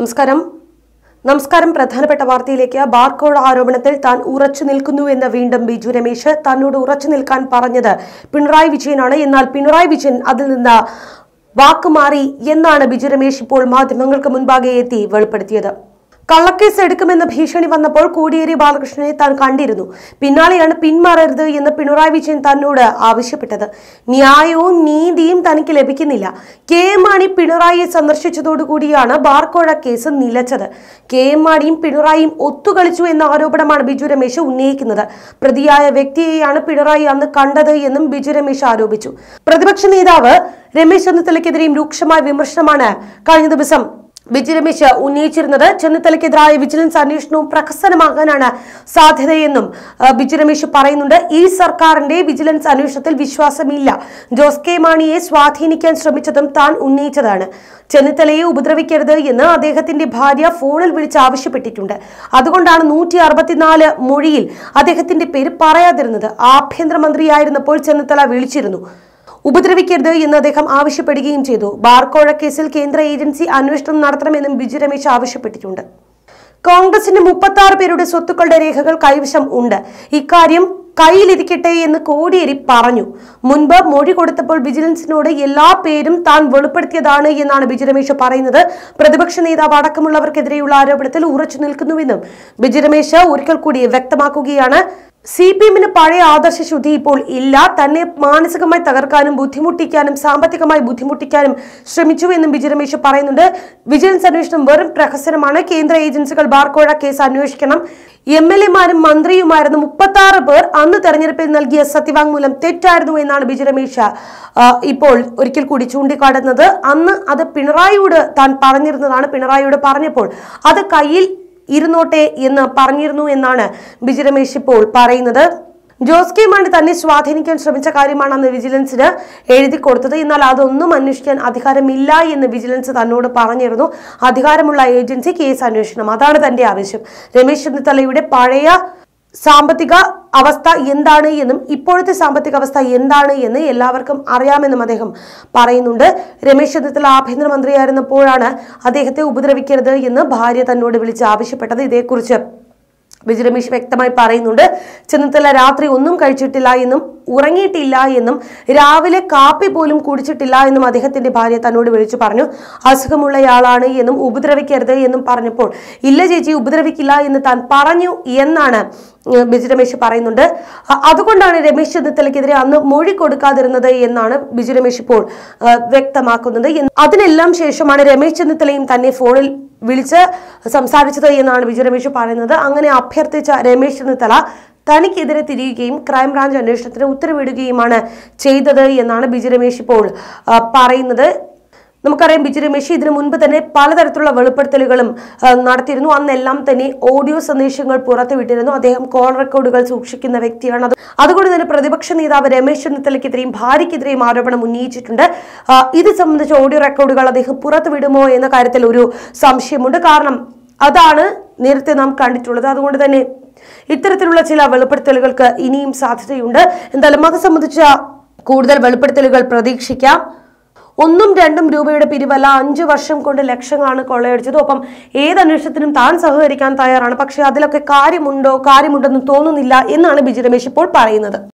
നമസ്കാരം നമസ്കാരം പ്രധാനപ്പെട്ട വാർത്തയിലേക്ക് ബാർക്കോഴ ആരോപണത്തിൽ താൻ ഉറച്ചു നിൽക്കുന്നുവെന്ന് വീണ്ടും ബിജു രമേശ് തന്നോട് ഉറച്ചു നിൽക്കാൻ പറഞ്ഞത് പിണറായി വിജയനാണ് എന്നാൽ പിണറായി വിജയൻ അതിൽ നിന്ന് വാക്കുമാറി എന്നാണ് ബിജു രമേശ് ഇപ്പോൾ മാധ്യമങ്ങൾക്ക് മുൻപാകെ എത്തി വെളിപ്പെടുത്തിയത് കള്ളക്കേസ് എടുക്കുമെന്ന ഭീഷണി വന്നപ്പോൾ കോടിയേരി ബാലകൃഷ്ണനെ താൻ കണ്ടിരുന്നു പിന്നാലെയാണ് പിന്മാറരുത് എന്ന് പിണറായി വിജയൻ തന്നോട് ആവശ്യപ്പെട്ടത് ന്യായവും നീതിയും തനിക്ക് ലഭിക്കുന്നില്ല കെ എം മാണി പിണറായിയെ സന്ദർശിച്ചതോടുകൂടിയാണ് ബാർക്കോഴ കേസ് നിലച്ചത് കെ എം മാണിയും പിണറായിയും ഒത്തുകളിച്ചു എന്ന ആരോപണമാണ് ബിജു രമേശ് ഉന്നയിക്കുന്നത് പ്രതിയായ വ്യക്തിയെയാണ് പിണറായി അന്ന് കണ്ടത് എന്നും ബിജു രമേശ് ആരോപിച്ചു പ്രതിപക്ഷ നേതാവ് രമേശ് ചെന്നിത്തലയ്ക്കെതിരെയും രൂക്ഷമായ വിമർശനമാണ് കഴിഞ്ഞ ദിവസം ബിജു രമേശ് ഉന്നയിച്ചിരുന്നത് ചെന്നിത്തലയ്ക്കെതിരായ വിജിലൻസ് അന്വേഷണവും പ്രഹസനമാകാനാണ് സാധ്യതയെന്നും ആ, ബിജു രമേശ് പറയുന്നുണ്ട് ഈ സർക്കാരിന്റെ വിജിലൻസ് അന്വേഷണത്തിൽ വിശ്വാസമില്ല ജോസ് കെ മാണിയെ സ്വാധീനിക്കാൻ ശ്രമിച്ചതും താൻ ഉന്നയിച്ചതാണ് ചെന്നിത്തലയെ ഉപദ്രവിക്കരുത് എന്ന് അദ്ദേഹത്തിന്റെ ഭാര്യ ഫോണിൽ വിളിച്ച് ആവശ്യപ്പെട്ടിട്ടുണ്ട് അതുകൊണ്ടാണ് നൂറ്റി അറുപത്തിനാല് മൊഴിയിൽ അദ്ദേഹത്തിന്റെ പേര് പറയാതിരുന്നത് ആഭ്യന്തരമന്ത്രിയായിരുന്നപ്പോൾ ചെന്നിത്തല വിളിച്ചിരുന്നു ഉപദ്രവിക്കരുത് എന്ന് അദ്ദേഹം ആവശ്യപ്പെടുകയും ചെയ്തു ബാർക്കോഴ കേസിൽ കേന്ദ്ര ഏജൻസി അന്വേഷണം നടത്തണമെന്നും ബിജു രമേശ് ആവശ്യപ്പെട്ടിട്ടുണ്ട് കോൺഗ്രസിന്റെ മുപ്പത്തി ആറ് പേരുടെ സ്വത്തുക്കളുടെ രേഖകൾ കൈവശം ഉണ്ട് ഇക്കാര്യം കയ്യിലിരിക്കട്ടെ എന്ന് കോടിയേരി പറഞ്ഞു മുൻപ് മൊഴി കൊടുത്തപ്പോൾ വിജിലൻസിനോട് എല്ലാ പേരും താൻ വെളിപ്പെടുത്തിയതാണ് എന്നാണ് ബിജു രമേശ് പറയുന്നത് പ്രതിപക്ഷ നേതാവ് അടക്കമുള്ളവർക്കെതിരെയുള്ള ആരോപണത്തിൽ ഉറച്ചു നിൽക്കുന്നുവെന്നും ബിജു രമേശ് ഒരിക്കൽ കൂടി വ്യക്തമാക്കുകയാണ് സി പി എമ്മിന് പഴയ ആദർശ ശുദ്ധി ഇപ്പോൾ ഇല്ല തന്നെ മാനസികമായി തകർക്കാനും ബുദ്ധിമുട്ടിക്കാനും സാമ്പത്തികമായി ബുദ്ധിമുട്ടിക്കാനും ശ്രമിച്ചു എന്നും ബിജു രമേശ് പറയുന്നുണ്ട് വിജിലൻസ് അന്വേഷണം വെറും പ്രഹസനമാണ് കേന്ദ്ര ഏജൻസികൾ ബാർക്കോഴ കേസ് അന്വേഷിക്കണം എം എൽ എമാരും മന്ത്രിയുമായിരുന്ന മുപ്പത്തി ആറ് പേർ അന്ന് തെരഞ്ഞെടുപ്പിൽ നൽകിയ സത്യവാങ്മൂലം തെറ്റായിരുന്നു എന്നാണ് ബിജു രമേശ് ആ, ഇപ്പോൾ ഒരിക്കൽ കൂടി ചൂണ്ടിക്കാട്ടുന്നത് അന്ന് അത് പിണറായിയോട് താൻ പറഞ്ഞിരുന്നതാണ് പിണറായിയോട് പറഞ്ഞപ്പോൾ അത് കയ്യിൽ ഇരുന്നോട്ടെ എന്ന് പറഞ്ഞിരുന്നു എന്നാണ് ബിജു രമേശ് ഇപ്പോൾ പറയുന്നത് ജോസ് കെ മാണി തന്നെ സ്വാധീനിക്കാൻ ശ്രമിച്ച കാര്യമാണ് അന്ന് വിജിലൻസിന് എഴുതി കൊടുത്തത് എന്നാൽ അതൊന്നും അന്വേഷിക്കാൻ അധികാരമില്ല എന്ന് വിജിലൻസ് തന്നോട് പറഞ്ഞിരുന്നു അധികാരമുള്ള ഏജൻസി കേസ് അന്വേഷണം അതാണ് തന്റെ ആവശ്യം രമേശ് ചെന്നിത്തലയുടെ പഴയ സാമ്പത്തിക അവസ്ഥ എന്താണ് എന്നും ഇപ്പോഴത്തെ സാമ്പത്തിക അവസ്ഥ എന്താണ് എന്ന് എല്ലാവർക്കും അറിയാമെന്നും അദ്ദേഹം പറയുന്നുണ്ട് രമേശ് ചെന്നിത്തല ആഭ്യന്തരമന്ത്രിയായിരുന്നപ്പോഴാണ് അദ്ദേഹത്തെ ഉപദ്രവിക്കരുത് എന്ന് ഭാര്യ തന്നോട് വിളിച്ച് ആവശ്യപ്പെട്ടത് ഇതേക്കുറിച്ച് ബിജു രമേശ് വ്യക്തമായി പറയുന്നുണ്ട് ചെന്നിത്തല രാത്രി ഒന്നും കഴിച്ചിട്ടില്ല എന്നും ഉറങ്ങിയിട്ടില്ല എന്നും രാവിലെ കാപ്പി പോലും കുടിച്ചിട്ടില്ല എന്നും അദ്ദേഹത്തിന്റെ ഭാര്യ തന്നോട് വിളിച്ചു പറഞ്ഞു അസുഖമുള്ളയാളാണ് എന്നും ഉപദ്രവിക്കരുത് എന്നും പറഞ്ഞപ്പോൾ ഇല്ല ചേച്ചി ഉപദ്രവിക്കില്ല എന്ന് താൻ പറഞ്ഞു എന്നാണ് ഉം, ബിജു രമേശ് പറയുന്നുണ്ട് അ- അതുകൊണ്ടാണ് രമേശ് ചെന്നിത്തലയ്ക്കെതിരെ അന്ന് മൊഴി കൊടുക്കാതിരുന്നത് എന്നാണ് ബിജു രമേശ് ഇപ്പോൾ ആ, വ്യക്തമാക്കുന്നത് എന്ന് അതിനെല്ലാം ശേഷമാണ് രമേശ് ചെന്നിത്തലയും തന്നെ ഫോണിൽ വിളിച്ച് സംസാരിച്ചത് എന്നാണ് ബിജു രമേശ് പറയുന്നത് അങ്ങനെ അഭ്യർത്ഥിച്ച രമേശ് ചെന്നിത്തല തനിക്കെതിരെ തിരിയുകയും ക്രൈംബ്രാഞ്ച് അന്വേഷണത്തിന് ഉത്തരവിടുകയുമാണ് ചെയ്തത് എന്നാണ് ബിജു രമേശ് ഇപ്പോൾ ആ, പറയുന്നത് നമുക്കറിയാം ബിജു രമേശ് ഇതിനു മുൻപ് തന്നെ പലതരത്തിലുള്ള വെളിപ്പെടുത്തലുകളും ആ, നടത്തിയിരുന്നു അന്നെല്ലാം തന്നെ ഓഡിയോ സന്ദേശങ്ങൾ പുറത്തുവിട്ടിരുന്നു അദ്ദേഹം കോൾ റെക്കോർഡുകൾ സൂക്ഷിക്കുന്ന വ്യക്തിയാണ് അത് അതുകൊണ്ട് തന്നെ പ്രതിപക്ഷ നേതാവ് രമേശ് ചെന്നിത്തലയ്ക്കെതിരെയും ഭാര്യയ്ക്കെതിരെയും ആരോപണം ഉന്നയിച്ചിട്ടുണ്ട് ആ, ഇത് സംബന്ധിച്ച ഓഡിയോ റെക്കോർഡുകൾ അദ്ദേഹം പുറത്തുവിടുമോ എന്ന കാര്യത്തിൽ ഒരു സംശയമുണ്ട് കാരണം അതാണ് നേരത്തെ നാം കണ്ടിട്ടുള്ളത് അതുകൊണ്ട് തന്നെ ഇത്തരത്തിലുള്ള ചില വെളിപ്പെടുത്തലുകൾക്ക് ഇനിയും സാധ്യതയുണ്ട് എന്തായാലും അത് സംബന്ധിച്ച കൂടുതൽ വെളിപ്പെടുത്തലുകൾ പ്രതീക്ഷിക്കാം ഒന്നും രണ്ടും രൂപയുടെ പിരിവല്ല അഞ്ചു വർഷം കൊണ്ട് ലക്ഷങ്ങളാണ് കൊള്ളയടിച്ചത് ഒപ്പം ഏത് അന്വേഷണത്തിനും താൻ സഹകരിക്കാൻ തയ്യാറാണ് പക്ഷെ അതിലൊക്കെ കാര്യമുണ്ടോ കാര്യമുണ്ടെന്ന് തോന്നുന്നില്ല എന്നാണ് ബിജു രമേശ് ഇപ്പോൾ പറയുന്നത്